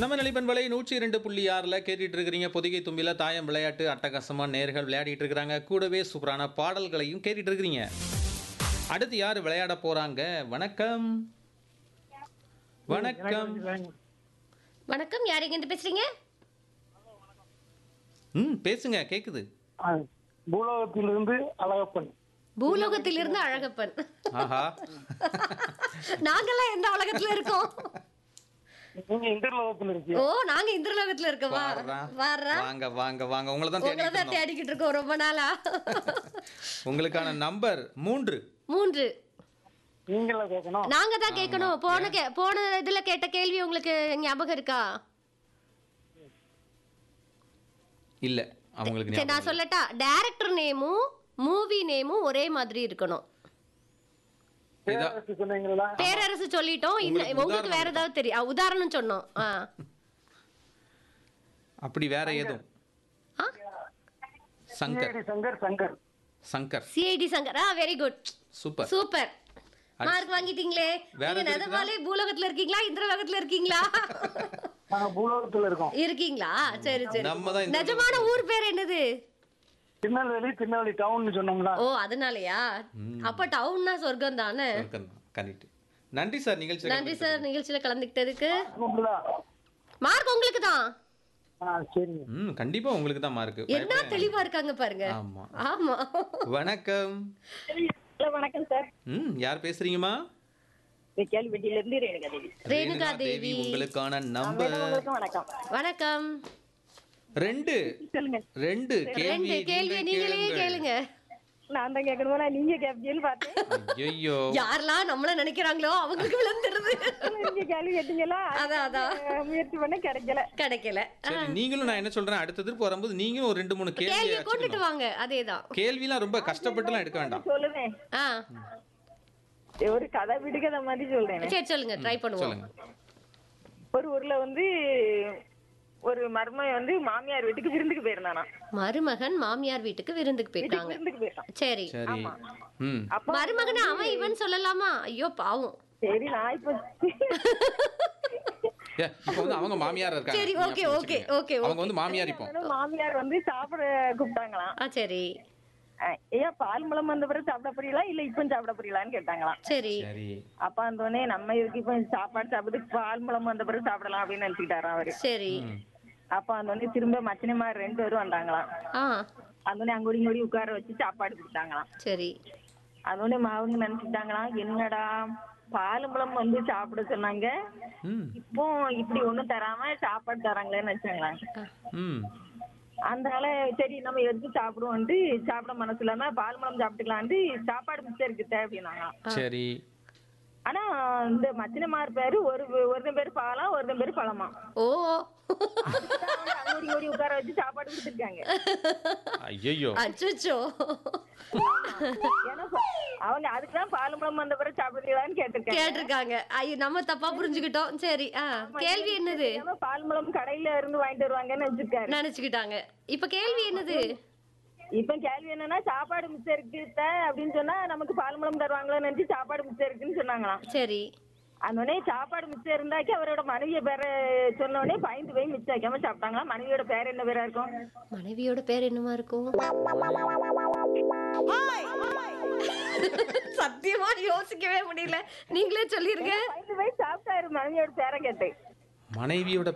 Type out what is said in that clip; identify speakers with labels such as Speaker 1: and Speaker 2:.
Speaker 1: நம்ம நிலைப்பண்பலை நூற்றி இரண்டு புள்ளி ஆறில் கேட்டுட்டு இருக்கிறீங்க பொதிகை தும்பில தாயம் விளையாட்டு அட்டகாசமா நேர்கள் விளையாடிட்டு இருக்கிறாங்க கூடவே சூப்பரான பாடல்களையும் கேட்டுட்டு இருக்கிறீங்க அடுத்து யார் விளையாட போறாங்க வணக்கம் வணக்கம்
Speaker 2: வணக்கம் யார் எங்க இருந்து பேசுறீங்க
Speaker 1: ம் பேசுங்க கேக்குது
Speaker 3: ஆ, பூலோகத்திலிருந்து அழகப்பன்
Speaker 2: பூலோகத்திலிருந்து அழகப்பன்
Speaker 1: ஆஹா
Speaker 2: நாங்கெல்லாம் எந்த உலகத்துல இருக்கோம்
Speaker 3: நீங்க இன்டர்லோகத்தில் இருக்கீங்க
Speaker 2: ஓ நாங்க இந்திரலோகத்துல இருக்கோமா
Speaker 1: வாரா.
Speaker 2: வர்றா
Speaker 1: வாங்க வாங்க வாங்க உங்களை தான்
Speaker 2: உங்களை
Speaker 1: தேடிட்டு
Speaker 2: தான்
Speaker 1: இருந்தோம்.
Speaker 2: தேடிக்கிட்டு இருக்கோம் ரொம்ப நாளா
Speaker 1: உங்களுக்கான நம்பர் மூன்று
Speaker 2: மூன்று
Speaker 3: நீங்கள கேட்கணும்
Speaker 2: நாங்க தான் கேட்கணும் போன கே போன இதுல கேட்ட கேள்வி உங்களுக்கு ஞாபகம் இருக்கா
Speaker 1: இல்ல அவங்களுக்கு
Speaker 2: சரி நான்
Speaker 1: ஞாபகம் இல்ல.
Speaker 2: சொல்லட்டா டைரக்டர் நேமும் மூவி நேமும் ஒரே மாதிரி இருக்கணும்
Speaker 1: இதா
Speaker 3: பேரரசு சொன்னீங்களா
Speaker 2: பேரரசு சொல்லிட்டோம் இன்னும்
Speaker 1: உங்களுக்கு
Speaker 2: உங்களுக்கு வேற
Speaker 1: உதாரணம்
Speaker 2: ஏதாவது தெரியும் ஆ, உதாரணம் சொன்னோம் ஆ
Speaker 1: அப்படி வேற எதுவும்
Speaker 2: ஆ
Speaker 1: சங்கர்
Speaker 3: சிஐடி சங்கர் சங்கர்
Speaker 1: சங்கர்
Speaker 2: சிஐடி சங்கர் ஆ very good
Speaker 1: super
Speaker 2: super mark வாங்கிட்டீங்களே
Speaker 1: வேற
Speaker 2: நீங்க
Speaker 1: எதுவும்
Speaker 2: நிஜமாலே பூலோகத்துல இருக்கீங்களா இந்திரலோகத்துல இருக்கீங்களா
Speaker 3: நாங்க பூலோகத்தில் இருக்கோம்
Speaker 2: இருக்கீங்களா சரி சரி
Speaker 1: நம்ம தான் இந்த
Speaker 2: நிஜமான ஊர் பேர் என்னது
Speaker 3: திருநெல்வேலி திருநெல்வேலி டவுன் சொன்னோம்ல
Speaker 2: ஓ அதனாலயா அப்ப டவுன்னா சொர்க்கம் தானே
Speaker 1: சங்கர் தான் கரெக்ட் நன்றி சார் நிகழ்ச்சி
Speaker 2: நன்றி சார் நிகழ்ச்சியில கலந்துக்கிட்டதுக்கு
Speaker 3: கூப்பிடுதா
Speaker 2: மார்க் உங்களுக்கு தான்
Speaker 3: ஆ சரிங்க
Speaker 1: ம் கண்டிப்பா உங்களுக்கு தான் மார்க்
Speaker 2: என்ன தெளிவா இருக்காங்க பாருங்க
Speaker 1: ஆமா
Speaker 2: ஆமா
Speaker 1: வணக்கம்
Speaker 4: ஹலோ வணக்கம் சார்
Speaker 1: ம் யார் பேசுறீங்கம்மா
Speaker 4: கேள்விப்பட்டியில இருந்து ரேணுகா தேவி
Speaker 2: ரேணுகா தேவி
Speaker 1: உங்களுக்கான நம்பர்
Speaker 4: உங்களுக்கும் வணக்கம்
Speaker 2: வணக்கம்
Speaker 1: ரெண்டு
Speaker 4: சொல்லுங்க
Speaker 1: ரெண்டு கேள்வி
Speaker 2: ரெண்டு கேள்வி நீங்களே கேளுங்க
Speaker 4: நான் தான் கேட்கணுமா நீங்க கேப்பீங்கன்னு பார்த்தேன்
Speaker 1: ஐயோ
Speaker 2: யாரெல்லாம் நம்மள நினைக்கிறாங்களோ அவங்களுக்கு விழுந்துருது
Speaker 4: நீங்க கேள்வி கேட்டீங்களா
Speaker 2: அதான் அதான்
Speaker 4: அஹ், முயற்சி பண்ண கிடைக்கல
Speaker 2: கிடைக்கல
Speaker 1: சரி நீங்களும் நான் என்ன சொல்றேன் அடுத்த திருப்பு வரும்போது நீங்களும் ஒரு ரெண்டு மூணு கேள்வி
Speaker 2: கேள்வி கொண்டுட்டு வாங்க அதேதான்
Speaker 1: கேள்விலாம் ரொம்ப கஷ்டப்பட்டுலாம் எடுக்க வேண்டாம்
Speaker 4: சொல்லுவேன்
Speaker 2: ஆ
Speaker 4: ஒரு கதை விடுகதை மாதிரி சொல்றேன்
Speaker 2: சரி சொல்லுங்க ட்ரை பண்ணுவோம்
Speaker 1: சொல்லுங்க
Speaker 4: ஒரு ஊர்ல வந்து ஒரு மர்மன் வந்து மாமியார் வீட்டுக்கு விருந்துக்கு போயிருந்தானா
Speaker 2: மருமகன் மாமியார் வீட்டுக்கு விருந்துக்கு போயிட்டாங்க
Speaker 4: விருந்துக்கு போயிட்டான்
Speaker 2: சரி
Speaker 1: சரி ம்
Speaker 4: அப்ப
Speaker 2: மருமகனை அவன் இவன் சொல்லலாமா ஐயோ பாவம்
Speaker 4: சரி நான் இப்ப
Speaker 1: ஏ, இப்போ வந்து அவங்க மாமியார் இருக்காங்க
Speaker 2: சரி,
Speaker 1: நீங்க
Speaker 2: okay,
Speaker 1: அப்படி
Speaker 2: okay,
Speaker 1: வச்சுக்கோங்க.
Speaker 2: okay,
Speaker 1: அவங்க வந்து மாமியார் இப்போ
Speaker 4: மாமியார் வந்து சாப்பிட கூப்பிட்டாங்களாம்
Speaker 2: ஆ சரி
Speaker 4: அஹ், ஐயா பால் முளம் வந்த பிறகு சாப்பிட போறீங்களா இல்ல இப்ப சாப்பிட போறீங்களான்னு கேட்டாங்களாம்
Speaker 2: சரி
Speaker 1: சரி
Speaker 4: அப்ப அந்த உடனே நம்ம இதுக்கு இப்ப சாப்பாடு சாப்பிட்டு பால் முளம் வந்த பிறகு சாப்பிடலாம் அப்படின்னு நினைச்சுக்கிட்டாராம் அவரு
Speaker 2: சரி
Speaker 4: அப்ப அந்த உடனே திரும்ப மச்சினமார் ரெண்டு பேரும் வந்தாங்களாம்
Speaker 2: ஆ
Speaker 4: அந்த உடனே அங்கோடி இங்கோடி உட்கார வச்சு சாப்பாடு கொடுத்தாங்களாம்
Speaker 2: சரி
Speaker 4: அந்த உடனே அவங்க நினைச்சுட்டாங்களாம் என்னடா பால் முளம் வந்து சாப்பிட சொன்னாங்க
Speaker 1: ம்
Speaker 4: இப்போ இப்படி ஒண்ணும் தராம சாப்பாடு தராங்களேன்னு நினைச்சாங்களாம்
Speaker 1: ம்
Speaker 4: அதனால சரி நம்ம எடுத்து சாப்பிடுவோம்ட்டு சாப்பிட மனசு இல்லாம பால் முளம் சாப்பிட்டுக்கலான்ட்டு சாப்பாடு மிச்சம் இருக்குது அப்படின்னாங்களாம்
Speaker 1: சரி
Speaker 4: ஆனா இந்த மச்சினமார் பேரு ஒரு ஒருத்தன் பேரு பாலம் ஒருத்தன் பேரு பழமா
Speaker 2: ஓ
Speaker 4: ஓடி ஓடி உட்கார வச்சு சாப்பாடு கொடுத்துருக்காங்க
Speaker 1: ஐயோ
Speaker 2: அச்சோ
Speaker 4: ஏன்னா ப- அவங்க அதுக்குதான் பால் பழம் வந்த பிறகு சாப்பிடுறீங்களான்னு கேட்டிருக்காங்க
Speaker 2: கேட்டிருக்காங்க ஐயோ நம்ம தப்பா புரிஞ்சுக்கிட்டோம் சரி ஆ கேள்வி என்னது
Speaker 4: ஏன்னா பால் பழம் கடையில இருந்து வாங்கிட்டு வருவாங்கன்னு வச்சிருக்காரு
Speaker 2: நினைச்சுக்கிட்டாங்க இப்ப கேள்வி என்னது
Speaker 4: இப்ப கேள்வி என்னன்னா சாப்பாடு மிச்சம் இருக்கு அத்தை அப்படின்னு சொன்னா நமக்கு பால் பழம் தருவாங்களோன்னு நினைச்சு சாப்பாடு மிச்சம் இருக்குன்னு சொன்னாங்களாம்
Speaker 2: சரி
Speaker 4: அந்த உடனே சாப்பாடு மிச்சம் இருந்தாக்கி அவரோட மனைவிய பேரை சொன்ன உடனே பயந்து போய் மிச்சம் வைக்காம சாப்பிட்டாங்களா மனைவியோட பேர் என்ன பேரா இருக்கும்
Speaker 2: மனைவியோட பேர் என்னவா இருக்கும் சத்தியமா யோசிக்கவே முடியல நீங்களே சொல்லிருங்க
Speaker 4: பயந்து போய் சாப்பிட்டாரு மனைவியோட பேரை கேட்டு
Speaker 1: மனைவியோட